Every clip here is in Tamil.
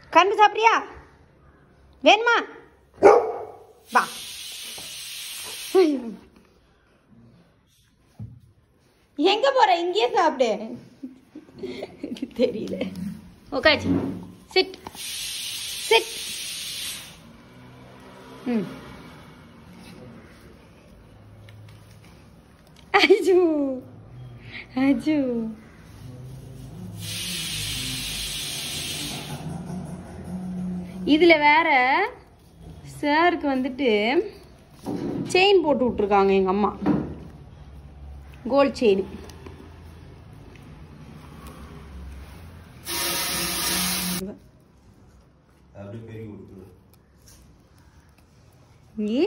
கண்டு சாப்பிட்றியா வேணுமா வா எங்க போற இங்கேயே சாப்பிடு தெரியல உக்காச்சி சிட் சிட் ம் அஜு அஜு இதில் வேற சாருக்கு வந்துட்டு செயின் போட்டு விட்ருக்காங்க எங்கள் அம்மா கோல்ட் செயின் அப்படியே பெருகி விட்டுரு ஏ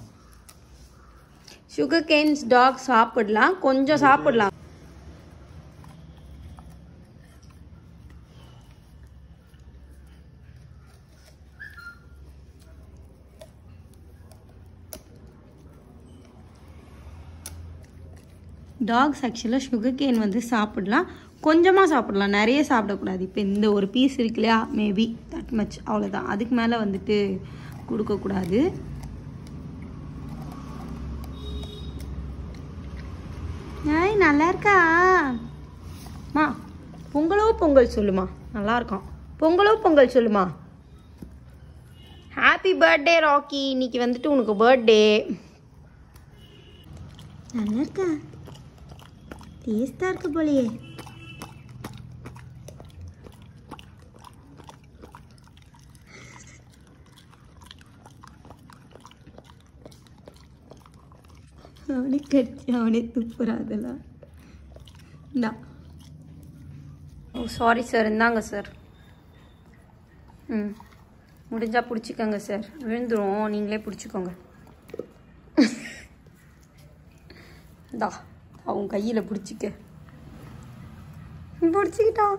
சுகர் கேன்ஸ் டாக் சாப்பிடலாம் கொஞ்சம் சாப்பிடலாம் டாக்ஸ் ஆக்சுவலாக சுகர் கேன் வந்து சாப்பிடலாம் கொஞ்சமாக சாப்பிடலாம் நிறைய சாப்பிடக்கூடாது இப்போ இந்த ஒரு பீஸ் இருக்கு இல்லையா மேபி தட் மச் அவ்வளோதான் அதுக்கு மேலே வந்துட்டு கொடுக்கக்கூடாது ஏய் நல்லா இருக்கா மா பொங்கலோ பொங்கல் சொல்லுமா நல்லா இருக்கும் பொங்கலோ பொங்கல் சொல்லுமா ஹாப்பி பர்த்டே ராக்கி இன்னைக்கு வந்துட்டு உனக்கு பர்த்டே நல்லா இருக்கா டேஸ்டா இருக்கு போலயே அவனே கடிச்சு அவனே துப்புறா அதெல்லாம் இந்தா ஓ சாரி சார் இந்தாங்க சார் ம் முடிஞ்சா பிடிச்சிக்கோங்க சார் விழுந்துரும் நீங்களே பிடிச்சிக்கோங்க இந்தா அவன் கையில் பிடிச்சிக்க பிடிச்சிக்கிட்டான்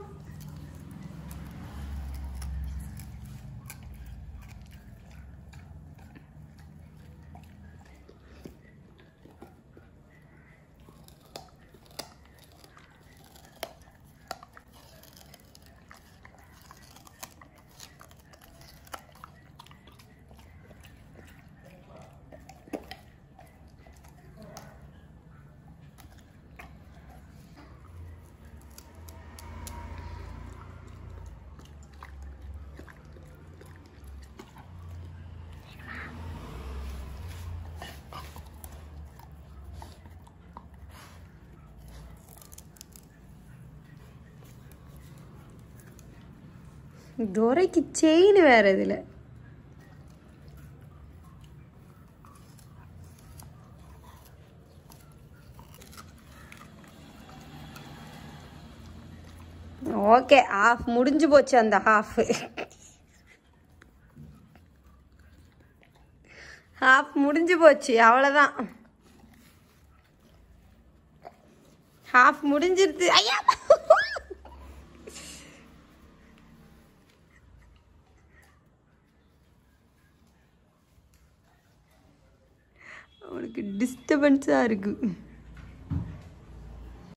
துரைக்கு செயின் வேற இதில் ஓகே ஹாஃப் முடிஞ்சு போச்சு அந்த ஹாஃப் ஹாஃப் முடிஞ்சு போச்சு அவ்வளோதான் ஹாஃப் முடிஞ்சிருது ஐயா அவனுக்கு டிஸ்டர்பன்ஸாக இருக்கு